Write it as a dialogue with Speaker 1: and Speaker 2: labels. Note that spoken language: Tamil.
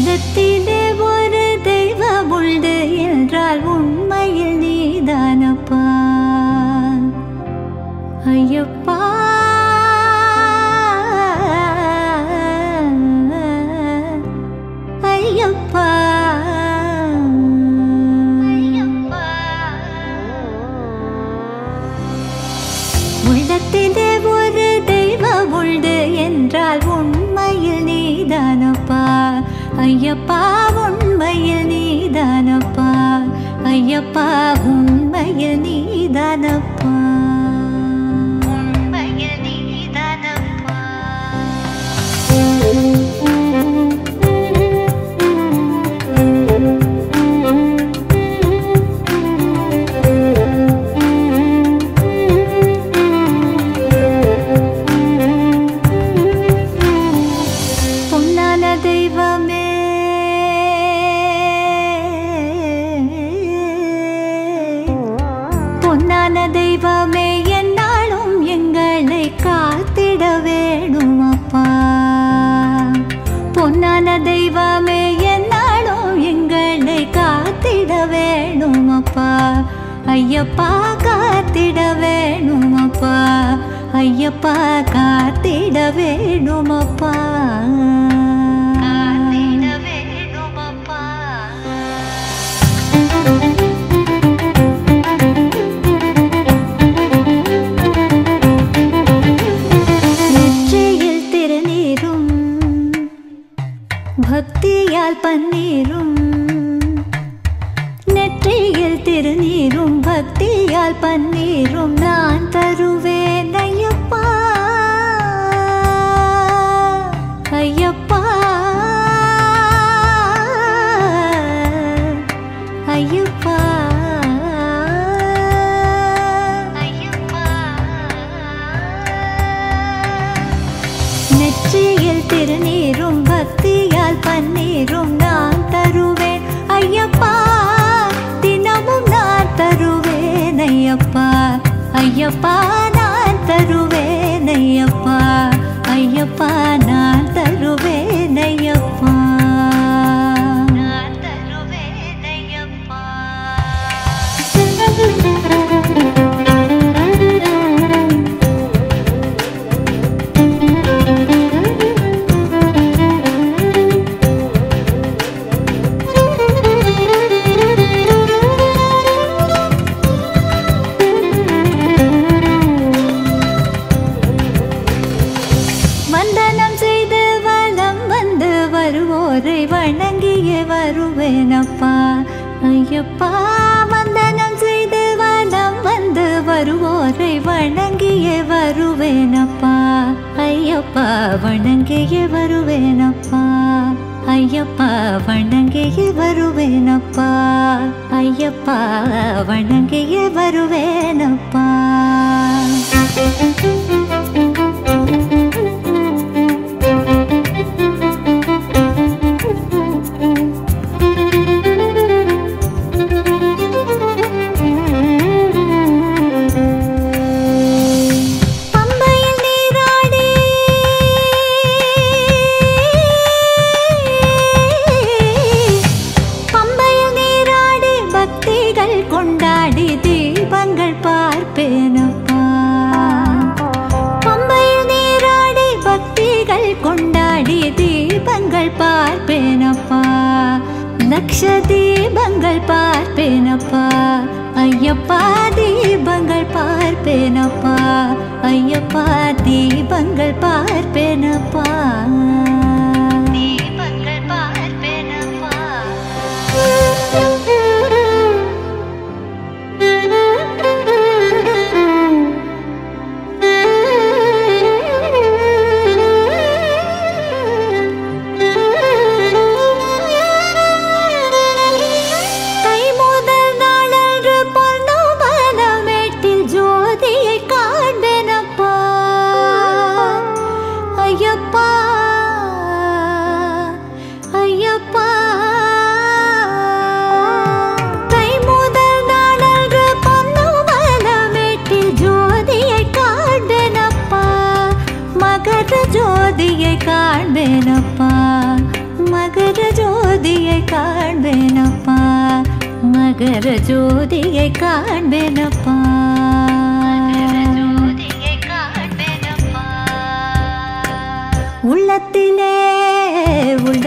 Speaker 1: உள்ளத்திலே ஒரு தெய்வம் உண்டு என்றால் உண்மையில் நீதானப்பா ஐயப்பா ஐயப்பா உள்ளத்திலே ஒரு தெய்வம் உண்டு என்றால் உண்மையில் நீதானப்பா ஐயப்பா உண்மையில் நீதானப்பா ஐயப்பா உண்மையில் நீதானப்பா உண்மையில் நீதானப்பா பொன்னான தெய்வமே பொன்னான தெய்வமே என்னாலும் எங்களை காத்திட வேணும் அப்பா பொன்னான தெய்வமே என்னாலும் எங்களை காத்திட வேணும் அப்பா ஐயப்பா காத்திட வேணும் அப்பா ஐயப்பா காத்திட வேணும் அப்பா காத்திட வேணும் அப்பா நெற்றியில் திருநீரும் பக்தியால் பன்னீரும் நெற்றியில் திருநீரும் பக்தியால் பன்னீரும் நான் தருவேன் ஐயப்பா ஐயப்பா ஐயப்பா நெற்றியில் திருநீரும் பக்தியால் பன்னீரும் நான் தருவேன் ஐயப்பா தினமும் நான் தருவேன் ஐயப்பா ஐயப்பா நான் தருவேன் ஐயப்பா ஐயப்பா நான் தருவேன் ஐயப்பா நான் தருவேன் ஐயப்பா வந்தனம் செய்து வலம் வந்து வருவோரை வணங்கிய வருவேனப்பா ஐயப்பா வந்தனம் செய்து வலம் வந்து வருவோரை வணங்கிய வருவேனப்பா ஐயப்பா வணங்கிய வருவேனப்பா ஐயப்பா வணங்கிய வருவேனப்பா ஐயப்பா வணங்கிய வருவேனப்பா பம்பையில் நீராடி பம்பையில் நீராடி பக்திகள் கொண்டாடி தீபங்கள் பார்ப்பேனப்பா பம்பையில் நீராடி பக்திகள் கொண்டாடி தீபங்கள் பார்ப்பேனப்பா லக்ஷ தீபங்கள் பார்ப்பேனப்பா ஐயப்பா தீபங்கள் பார்ப்பேனப்பா ஐயப்பா தீபங்கள் பார்ப்பேனப்பா தீபங்கள் பார்ப்பேனப்பா தை முதல் நாளன்று பொன்னோபனமேட்டில் ஜோதியை காண்பேனப்பா ஐயப்பா ஐயப்பா தை முதல் நாளன்று பொன்னோபனமேட்டில் ஜோதியை காண்பேனப்பா மகர ஜோதியை காண்பேனப்பா மகர ஜோதி காண்பேனப்பா மகர ஜோதியை காண்பேனப்பா உள்ளத்திலே உள்ள